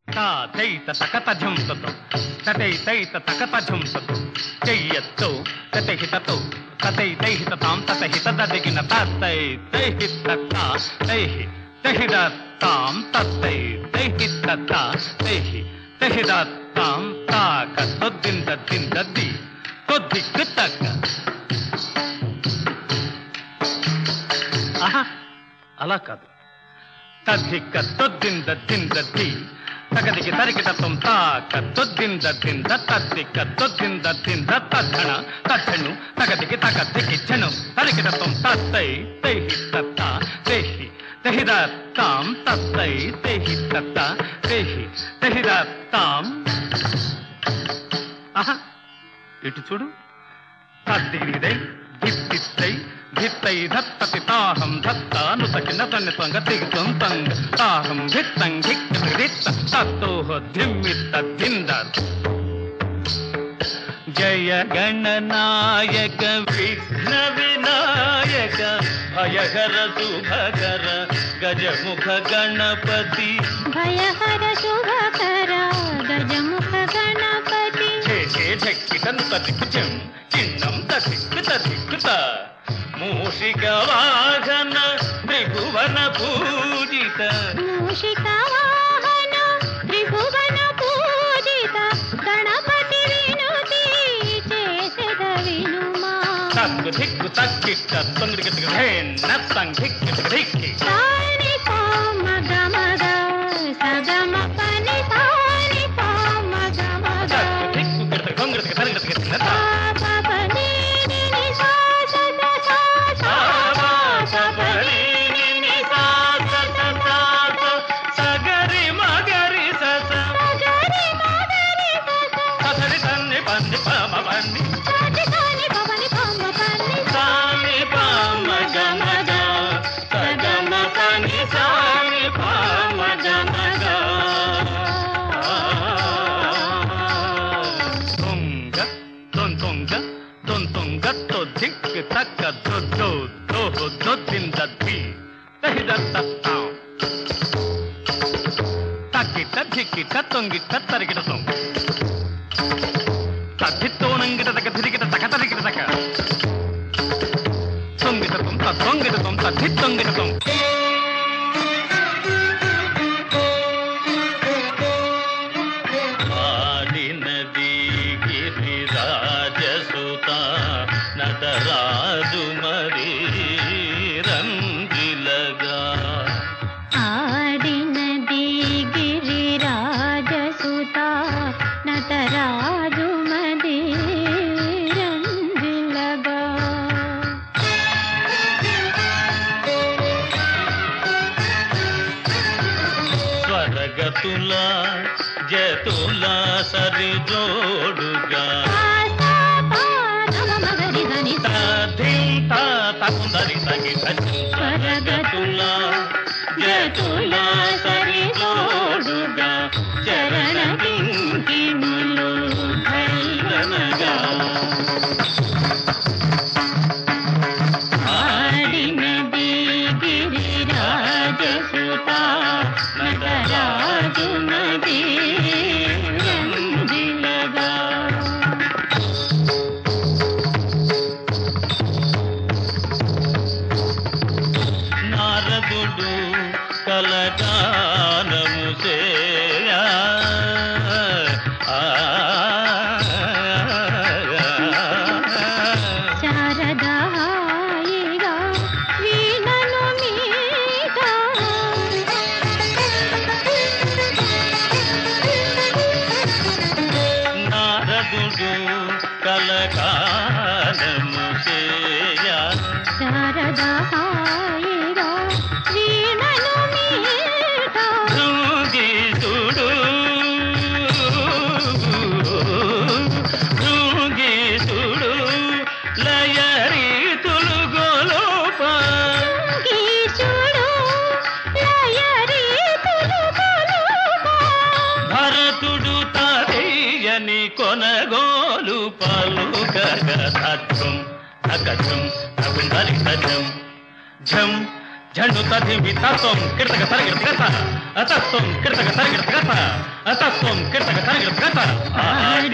తా తైత తకత ఝం తతో తతై తైత తకత ఝం తతో చెయ్యత్తో తతహితతో తతై తైహిత తాం తతహిత దదిగిన తత్తై తైహిత తా తైహి తహిద తాం తత్తై తైహిత తా తైహి తహిద తాం తాక తొద్దింద దింద ది తొద్దిక్కు తక్క ఆహా అలా కాదు తద్దిక్క తొద్దింద దింద ది తగదికి తరికిటత్వం తాక తొద్దింద దింద తద్దిక్క తొద్దింద దింద తద్ధణ తద్ధను తగదికి తగ దిక్కిచ్చను తరికిటత్వం తత్తై తైహి తత్త తేహి తెహిద తాం తత్తై తేహి తత్త తేహి తెహిద తాం ఆహా ఇటు చూడు తద్దిగిరిదై దిత్తిత్తై ధిత్తై ధత్తతి తాహం ధత్తాను తకిన తన్ని త్వంగ తిగితం తంగ తాహం ధిత్తం ధిక్కిత తత్తోహ ధిమ్మిత్త ధింద జయ గణనాయక విఘ్న వినాయక భయహర శుభకర గజముఖ గణపతి భయహర శుభకర గజముఖ గణపతి ఛే ఛే ఝక్కిటం తదిక్కుచం చిన్నం తదిక్కు తదిక్కుత మూషిక వాహన త్రిభువన పూజిత మూషిక వాహన త్రిభువన పూజిత గణపతి వినుతి చేసెద వినుమా తగ్గు ధిక్కు తగ్గిక్క తొంగిడికి ధిన్న తంగిక్కి ధిక్కి సాని పామ గమగ సగమ పని సాని పామ గమగ తగ్గు ధిక్కు గిడత గొంగిడికి తరిగిడికి తిన్న సా ప ని ని ని సా స స సా సా ప ని ని ని సా స స సా స సగరి మగరి సస గరి మగరి స స ససరి తన్ని పన్ని పమ పన్ని సాని సాని పవని పామ పని సామి పామ గమగ సగమ పని సామి పామ గమగ తొంగ తొన్ తొంగ తొన్ తొంగ తో ధిక్ తక్క దో దో దో దో దింద ధి తహిద తత్తాం తక్కిట ధిక్కిట తొంగిట తరిగిట తొంగ తద్ధిత్తోనంగిట తక ధిరిగిట తక తరిగిట తక తొంగిట తొం తొంగిట తొం తద్ధిత్తొంగిట తొం ఆడినది గిరిరాజసుత నటరాజు మరి రంగిలగా ఆడినది గిరిరాజ సుత నటరాజు మది రంజిలగా స్వరగతుల జతుల సరి జోడుగా ఆసా పాదమ మగరి ధని ధింత తకుందరి తగి స్వరగతుల జతుల సరి జోడుగా చరణ కింకిణులు భైరనగా ఆడినది గిరిరాజ సుత నటరాజు మది రంజిలగా నారదుడు కలగానము చేయా ఆ, శారదాయిగా వీణను మీట నారదుడు కలగానము చేయా శారదాయిగా వీణను మీట భృంగీసుడు భృంగీసుడు లయరీతులు గోలోప గీచుడు లయరీ తులుకొలుమా. భరతుడు తారయ్యని కొనగోలు పలుకగ తత్వం తకజం తగుందరి తజం ఝం జండు తదిమి తత్వం కిడతక సరిగిడత గత అతత్వం కిడతక సరిగిడత గత అతత్వం కిడతక సరిగిడత గత